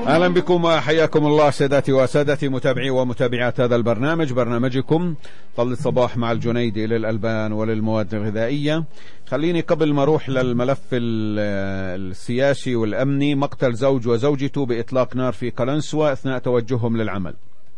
اهلا بكم وحياكم الله سادتي وسادتي متابعي ومتابعات هذا البرنامج برنامجكم طل الصباح مع الجنيدي للالبان وللمواد الغذائيه خليني قبل ما اروح للملف السياسي والامني مقتل زوج وزوجته باطلاق نار في قلنسوه اثناء توجههم للعمل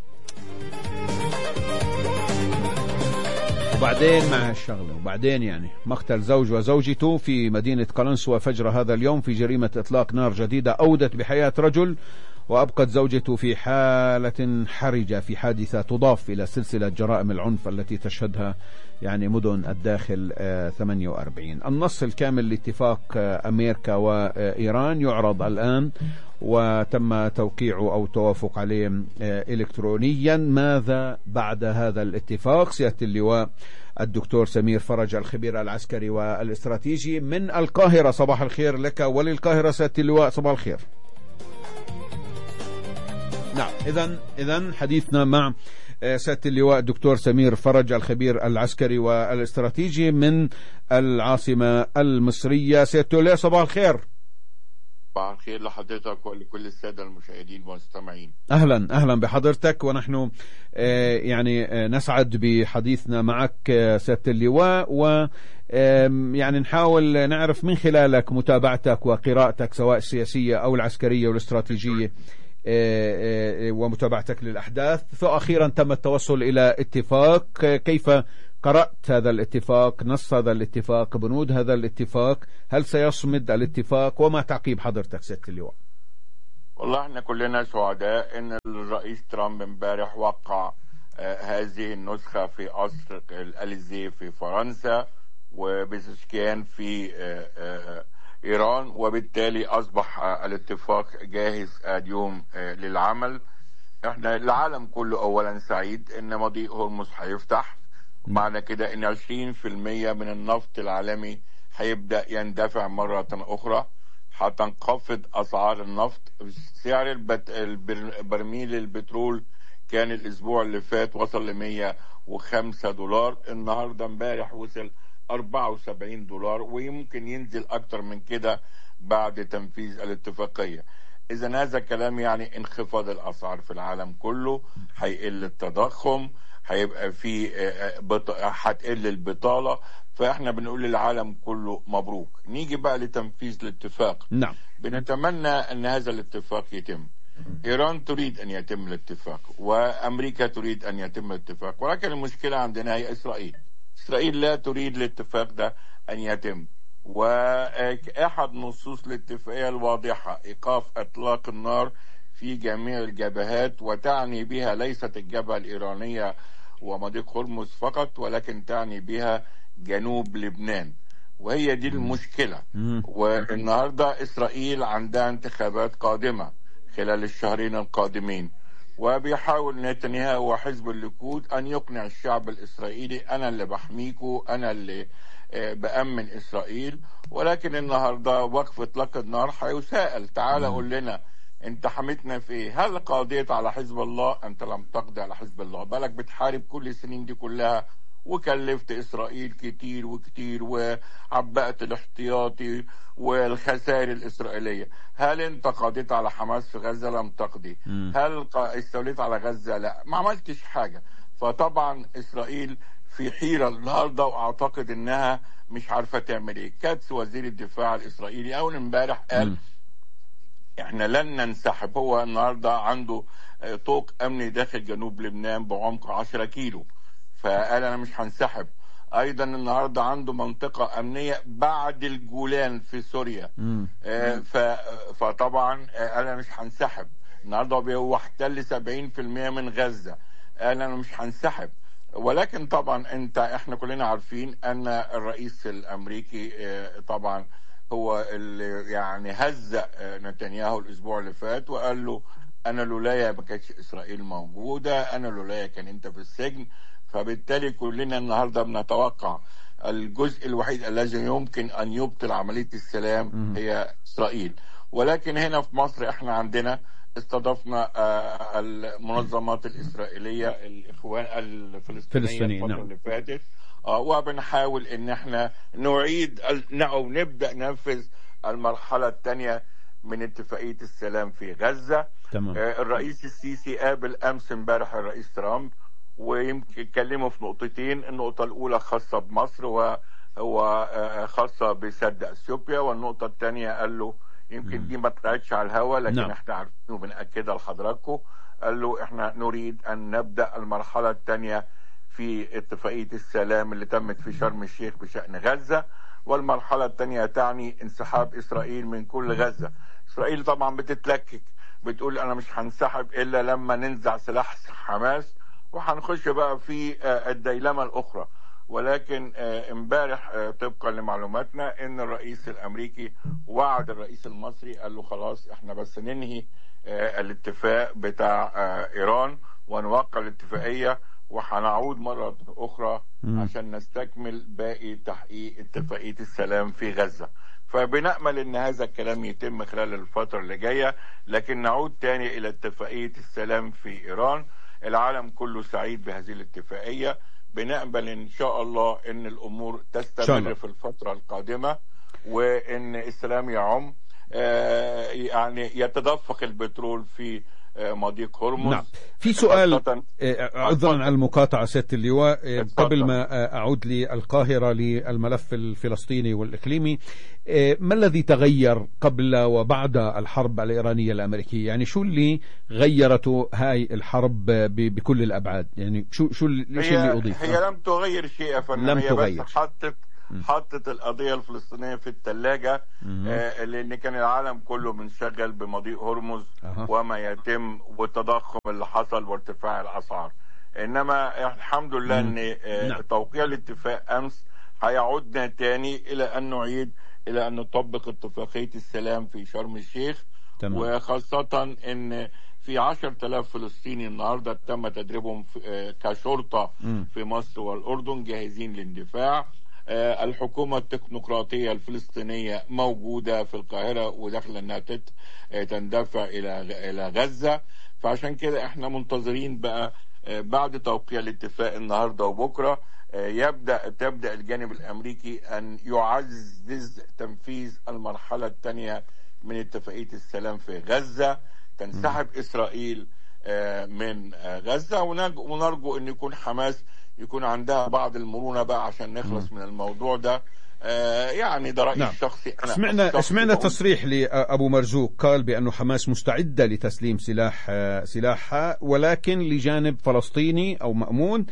وبعدين مع الشغله وبعدين يعني مقتل زوج وزوجته في مدينة قلنسوة فجر هذا اليوم في جريمة إطلاق نار جديدة أودت بحياة رجل وأبقت زوجته في حالة حرجة في حادثة تضاف إلى سلسلة جرائم العنف التي تشهدها يعني مدن الداخل 48 آه، النص الكامل لاتفاق آه، أمريكا وإيران يعرض الآن وتم توقيعه أو التوافق عليه آه، إلكترونيا ماذا بعد هذا الاتفاق سيادة اللواء الدكتور سمير فرج الخبير العسكري والاستراتيجي من القاهرة صباح الخير لك وللقاهرة سيادة اللواء صباح الخير نعم إذا إذا حديثنا مع آه، سيادة اللواء الدكتور سمير فرج الخبير العسكري والاستراتيجي من العاصمة المصرية سيادة اللواء صباح الخير صباح الخير لحضرتك ولكل السادة المشاهدين والمستمعين أهلا أهلا بحضرتك ونحن آه، يعني آه، نسعد بحديثنا معك سيادة اللواء و يعني نحاول نعرف من خلالك متابعتك وقراءتك سواء السياسية أو العسكرية والاستراتيجية آه، آه، ومتابعتك للأحداث فأخيرا تم التوصل إلى اتفاق كيف قرأت هذا الاتفاق نص هذا الاتفاق بنود هذا الاتفاق هل سيصمد الاتفاق وما تعقيب حضرتك سيادة اللواء والله احنا كلنا سعداء ان الرئيس ترامب امبارح وقع آه هذه النسخة في قصر الأليزي في فرنسا وبسكان في آه آه إيران وبالتالي أصبح الاتفاق جاهز اليوم آه، للعمل احنا العالم كله أولا سعيد إن مضيق هرمز هيفتح معنى كده إن 20% من النفط العالمي هيبدأ يندفع مرة أخرى هتنخفض أسعار النفط سعر البت... برميل البترول كان الأسبوع اللي فات وصل ل 105 دولار النهارده امبارح وصل 74 دولار ويمكن ينزل اكتر من كده بعد تنفيذ الاتفاقية اذا هذا الكلام يعني انخفاض الاسعار في العالم كله هيقل التضخم هيبقى في آه، آه، هتقل البطالة فاحنا بنقول للعالم كله مبروك نيجي بقى لتنفيذ الاتفاق نعم بنتمنى ان هذا الاتفاق يتم ايران تريد ان يتم الاتفاق وامريكا تريد ان يتم الاتفاق ولكن المشكلة عندنا هي اسرائيل إسرائيل لا تريد الاتفاق ده أن يتم وأحد نصوص الاتفاقية الواضحة إيقاف إطلاق النار في جميع الجبهات وتعني بها ليست الجبهة الإيرانية ومضيق هرمز فقط ولكن تعني بها جنوب لبنان وهي دي المشكلة والنهاردة إسرائيل عندها انتخابات قادمة خلال الشهرين القادمين وبيحاول نتنياهو وحزب الليكود أن يقنع الشعب الإسرائيلي أنا اللي بحميكو أنا اللي آه، بأمن إسرائيل ولكن النهاردة وقف إطلاق النار هيسائل تعال قول لنا انت حميتنا في ايه هل قضيت على حزب الله انت لم تقضي على حزب الله بالك بتحارب كل السنين دي كلها وكلفت إسرائيل كتير وكتير وعبأت الاحتياطي والخسائر الإسرائيلية هل أنت قضيت على حماس في غزة لم تقضي هل استوليت على غزة لا ما عملتش حاجة فطبعا إسرائيل في حيرة النهاردة وأعتقد أنها مش عارفة تعمل إيه كاتس وزير الدفاع الإسرائيلي أول امبارح قال احنا لن ننسحب هو النهارده عنده طوق امني داخل جنوب لبنان بعمق 10 كيلو فقال انا مش هنسحب ايضا النهارده عنده منطقه امنيه بعد الجولان في سوريا آه فطبعا آه انا مش هنسحب النهارده هو احتل 70% من غزه قال انا مش هنسحب ولكن طبعا انت احنا كلنا عارفين ان الرئيس الامريكي آه طبعا هو اللي يعني هزق آه، نتنياهو الاسبوع اللي فات وقال له انا لولايا ما كانتش اسرائيل موجوده انا لولايا كان انت في السجن فبالتالي كلنا النهارده بنتوقع الجزء الوحيد الذي يمكن ان يبطل عمليه السلام هي اسرائيل ولكن هنا في مصر احنا عندنا استضفنا آه، المنظمات الاسرائيليه الاخوان الفلسطينيه الفتره نعم. اللي فاتت آه، وبنحاول ان احنا نعيد او نبدا ننفذ المرحله الثانيه من اتفاقية السلام في غزة تمام آه، الرئيس السيسي قابل أمس امبارح الرئيس ترامب ويمكن اتكلموا في نقطتين النقطة الأولى خاصة بمصر وهو آه، خاصة بسد أثيوبيا والنقطة الثانية قال له يمكن دي ما طلعتش على الهواء لكن نعم. احنا عارفين وبنأكدها لحضراتكم قال له احنا نريد أن نبدأ المرحلة الثانية في اتفاقية السلام اللي تمت في شرم الشيخ بشأن غزة والمرحلة الثانية تعني انسحاب إسرائيل من كل غزة إسرائيل طبعا بتتلكك بتقول أنا مش هنسحب إلا لما ننزع سلاح حماس وهنخش بقى في آه، الديلمة الأخرى ولكن آه، امبارح آه، طبقا لمعلوماتنا ان الرئيس الامريكي وعد الرئيس المصري قال له خلاص احنا بس ننهي آه، الاتفاق بتاع آه، ايران ونوقع الاتفاقيه وهنعود مره اخرى مم. عشان نستكمل باقي تحقيق اتفاقيه السلام في غزه فبنأمل ان هذا الكلام يتم خلال الفتره اللي جايه لكن نعود تاني الى اتفاقيه السلام في ايران العالم كله سعيد بهذه الاتفاقيه بنقبل ان شاء الله ان الامور شاء الله. تستمر في الفتره القادمه وان السلام يعم آه، يعني يتدفق البترول في آه، مضيق هرمز نعم في سؤال خاصة- آه، عذرا على المقاطعة سيادة اللواء آه، اتفضل. قبل ما آه، أعود للقاهرة للملف الفلسطيني والإقليمي آه، ما الذي تغير قبل وبعد الحرب الإيرانية الأمريكية يعني شو اللي غيرته هاي الحرب ب- بكل الأبعاد يعني شو شو ال- إيش اللي هي, أضيف هي لم تغير شيء يا فندم لم هي تغير. بس حطت حطت القضيه الفلسطينيه في الثلاجه آه لان كان العالم كله منشغل بمضيق هرمز أها. وما يتم والتضخم اللي حصل وارتفاع الاسعار انما الحمد لله ان آه نعم. توقيع الاتفاق امس هيعودنا تاني الى ان نعيد الى ان نطبق اتفاقيه السلام في شرم الشيخ تمام. وخاصة ان في 10000 فلسطيني النهارده تم تدريبهم في- آه، كشرطة مم. في مصر والأردن جاهزين للاندفاع آه، الحكومة التكنوقراطية الفلسطينية موجودة في القاهرة وداخلة انها تت- آه، تندفع الى الى غزة فعشان كده احنا منتظرين بقى آه، بعد توقيع الاتفاق النهارده وبكره آه، يبدا تبدا الجانب الامريكي ان يعزز تنفيذ المرحله الثانيه من اتفاقيه السلام في غزه تنسحب اسرائيل آه، من آه، غزه ونج- ونرجو ان يكون حماس يكون عندها بعض المرونه بقى عشان نخلص من الموضوع ده آه، يعني ده رايي نعم. الشخصي انا سمعنا الشخصي سمعنا بقول- تصريح لابو مرزوق قال بانه حماس مستعده لتسليم سلاح آه، سلاحها ولكن لجانب فلسطيني او مامون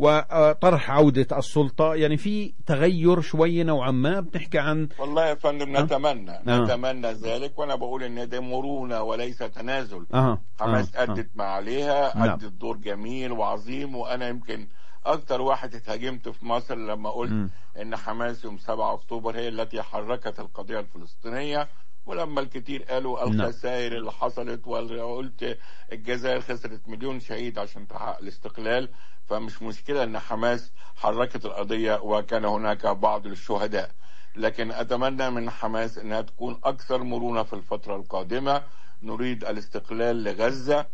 وطرح عوده السلطه يعني في تغير شوي نوعا ما بنحكي عن والله يا فندم آه. نتمنى آه. نتمنى ذلك وانا بقول ان ده مرونه وليس تنازل اها حماس آه، آه. ادت ما عليها نعم. ادت دور جميل وعظيم وانا يمكن اكتر واحد اتهاجمت في مصر لما قلت مم. ان حماس يوم 7 اكتوبر هي التي حركت القضيه الفلسطينيه ولما الكثير قالوا نعم. الخسائر اللي حصلت وقلت الجزائر خسرت مليون شهيد عشان تحقق الاستقلال فمش مشكله ان حماس حركت القضيه وكان هناك بعض الشهداء لكن اتمنى من حماس انها تكون اكثر مرونه في الفتره القادمه نريد الاستقلال لغزه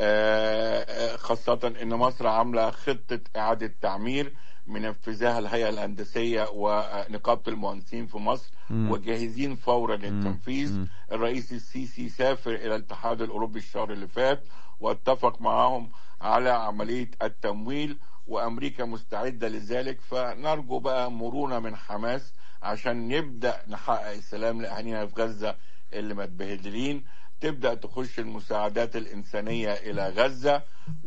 آه، آه، خاصه ان مصر عامله خطه اعاده تعمير منفذها الهيئه الهندسيه ونقابه المهندسين في مصر مم. وجاهزين فورا للتنفيذ مم. الرئيس السيسي سافر الى الاتحاد الاوروبي الشهر اللي فات واتفق معهم على عمليه التمويل وامريكا مستعده لذلك فنرجو بقى مرونه من حماس عشان نبدا نحقق السلام لاهالينا في غزه اللي متبهدلين تبدا تخش المساعدات الانسانيه الى غزه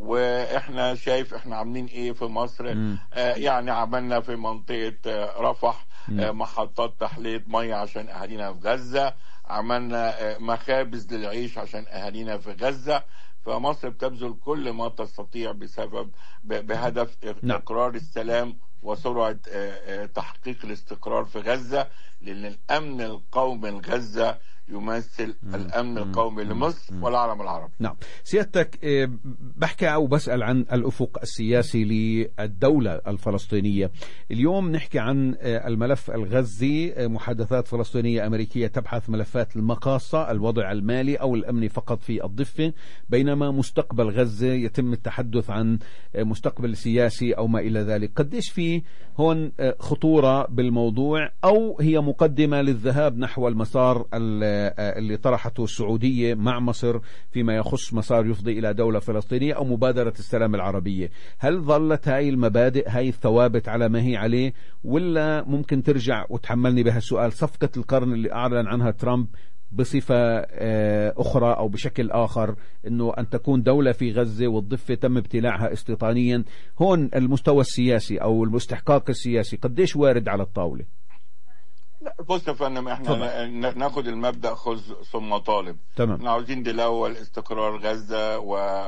واحنا شايف احنا عاملين ايه في مصر مم. آه يعني عملنا في منطقه آه رفح مم. آه محطات تحليه ميه عشان اهالينا في غزه عملنا آه مخابز للعيش عشان اهالينا في غزه فمصر بتبذل كل ما تستطيع بسبب ب- بهدف نعم. اقرار السلام وسرعه آه، آه، تحقيق الاستقرار في غزه لان الامن القومي لغزه يمثل الامن القومي لمصر والعالم العربي نعم سيادتك آه، بحكي أو بسأل عن الأفق السياسي للدولة الفلسطينية اليوم نحكي عن آه، الملف الغزي آه، محادثات فلسطينية أمريكية تبحث ملفات المقاصة الوضع المالي أو الأمني فقط في الضفة بينما مستقبل غزة يتم التحدث عن آه، مستقبل سياسي أو ما إلى ذلك قديش في هون آه، خطورة بالموضوع أو هي مقدمة للذهاب نحو المسار ال- اللي طرحته السعودية مع مصر فيما يخص مسار يفضي إلى دولة فلسطينية أو مبادرة السلام العربية هل ظلت هاي المبادئ هاي الثوابت على ما هي عليه ولا ممكن ترجع وتحملني بهالسؤال صفقة القرن اللي أعلن عنها ترامب بصفة آه، أخرى أو بشكل آخر أنه أن تكون دولة في غزة والضفة تم ابتلاعها استيطانيا هون المستوى السياسي أو المستحقاق السياسي قديش وارد على الطاولة لا بص يا فندم احنا ناخد المبدا خذ ثم طالب تمام احنا عاوزين دي الاول استقرار غزه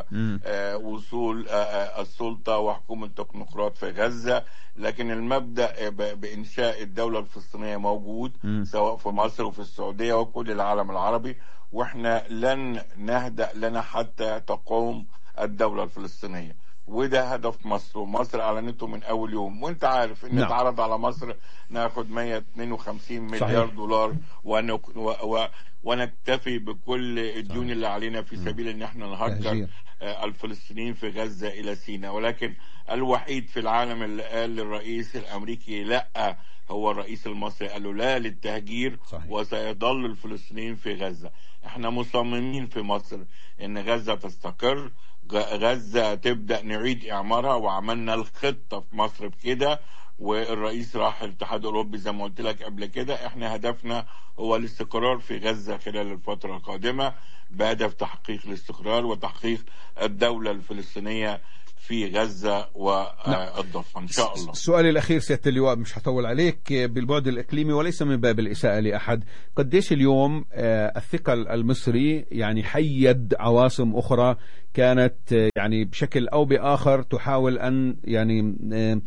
ووصول آه، آه، السلطه وحكومه التكنوقراط في غزه لكن المبدا بانشاء الدوله الفلسطينيه موجود مم. سواء في مصر وفي السعوديه وكل العالم العربي واحنا لن نهدا لنا حتى تقوم الدوله الفلسطينيه وده هدف مصر ومصر اعلنته من اول يوم وانت عارف ان نعم. اتعرض على مصر ناخد 152 مليار صحيح. دولار ونك و و ونكتفي بكل الديون اللي علينا في سبيل ان احنا نهجر تهجير. آه، الفلسطينيين في غزه الى سيناء ولكن الوحيد في العالم اللي قال للرئيس الامريكي لا هو الرئيس المصري قال له لا للتهجير صحيح. وسيظل الفلسطينيين في غزه احنا مصممين في مصر ان غزه تستقر غ- غزه تبدا نعيد اعمارها وعملنا الخطه في مصر بكده والرئيس راح الاتحاد الاوروبي زي ما قلت لك قبل كده احنا هدفنا هو الاستقرار في غزه خلال الفتره القادمه بهدف تحقيق الاستقرار وتحقيق الدوله الفلسطينيه في غزه والضفه ان شاء الله سؤالي الأخير سيادة اللواء مش هطول عليك بالبعد الإقليمي وليس من باب الإساءة لأحد قديش اليوم آه، الثقل المصري يعني حيد عواصم أخرى كانت آه، يعني بشكل أو بآخر تحاول أن يعني آه،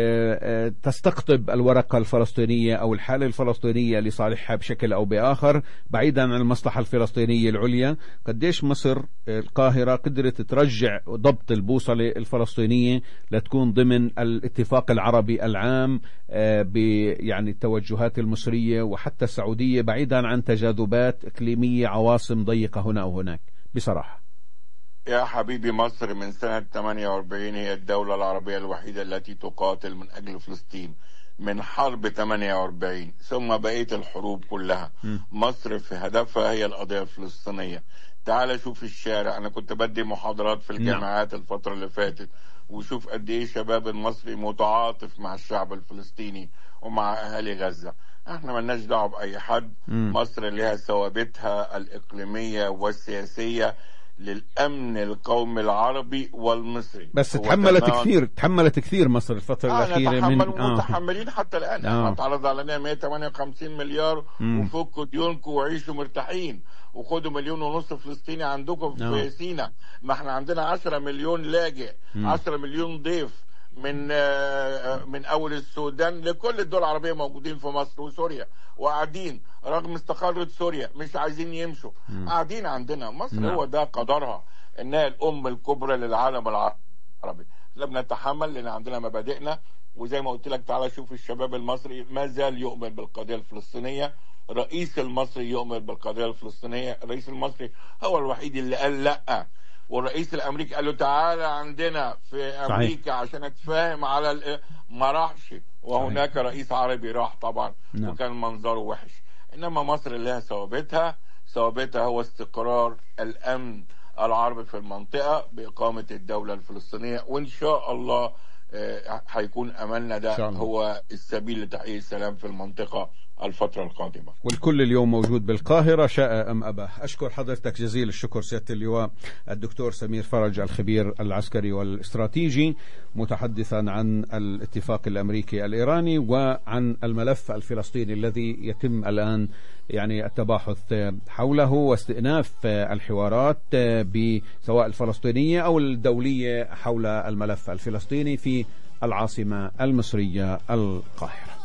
آه، آه، تستقطب الورقة الفلسطينية أو الحالة الفلسطينية لصالحها بشكل أو بآخر بعيدا عن المصلحة الفلسطينية العليا قديش مصر آه، القاهرة قدرت ترجع ضبط البوصلة الفلسطينية لتكون ضمن الاتفاق العربي العام آه، ب يعني التوجهات المصرية وحتى السعودية بعيدا عن تجاذبات إقليمية عواصم ضيقة هنا أو هناك بصراحة يا حبيبي مصر من سنة 48 هي الدولة العربية الوحيدة التي تقاتل من أجل فلسطين من حرب 48 ثم بقية الحروب كلها م. مصر في هدفها هي القضية الفلسطينية تعال شوف الشارع أنا كنت بدي محاضرات في الجامعات الفترة اللي فاتت وشوف قد إيه الشباب المصري متعاطف مع الشعب الفلسطيني ومع أهالي غزة احنا ملناش دعوة بأي حد م. مصر لها ثوابتها الإقليمية والسياسية للأمن القومي العربي والمصري بس هو تحملت تمام- كثير تحملت كثير مصر الفترة آه الأخيرة نتحمل من آه. ومتحملين حتى الآن آه. احنا اتعرض علينا 158 مليار مم. وفكوا ديونكم وعيشوا مرتاحين وخدوا مليون ونص فلسطيني عندكم آه. في سينا ما احنا عندنا 10 مليون لاجئ مم. 10 مليون ضيف من آه، من اول السودان لكل الدول العربيه موجودين في مصر وسوريا وقاعدين رغم استقرت سوريا مش عايزين يمشوا مم. قاعدين عندنا مصر نعم. هو ده قدرها انها الام الكبرى للعالم العربي لا بنتحمل لان عندنا مبادئنا وزي ما قلت لك تعالى شوف الشباب المصري ما زال يؤمن بالقضيه الفلسطينيه رئيس المصري يؤمن بالقضيه الفلسطينيه الرئيس المصري هو الوحيد اللي قال لا والرئيس الامريكي قال له تعالى عندنا في امريكا عشان اتفاهم على ال- ما راحش وهناك رئيس عربي راح طبعا نعم. وكان منظره وحش انما مصر لها ثوابتها ثوابتها هو استقرار الامن العربي في المنطقه باقامه الدوله الفلسطينيه وان شاء الله آه، هيكون املنا إن ده شاء الله. هو السبيل لتحقيق السلام في المنطقه الفتره القادمه والكل اليوم موجود بالقاهرة شاء أم أبى أشكر حضرتك جزيل الشكر سيادة اللواء الدكتور سمير فرج الخبير العسكري والاستراتيجي متحدثا عن الاتفاق الأمريكي الإيراني وعن الملف الفلسطيني الذي يتم الآن يعني التباحث حوله واستئناف الحوارات سواء الفلسطينية أو الدولية حول الملف الفلسطيني في العاصمة المصرية القاهرة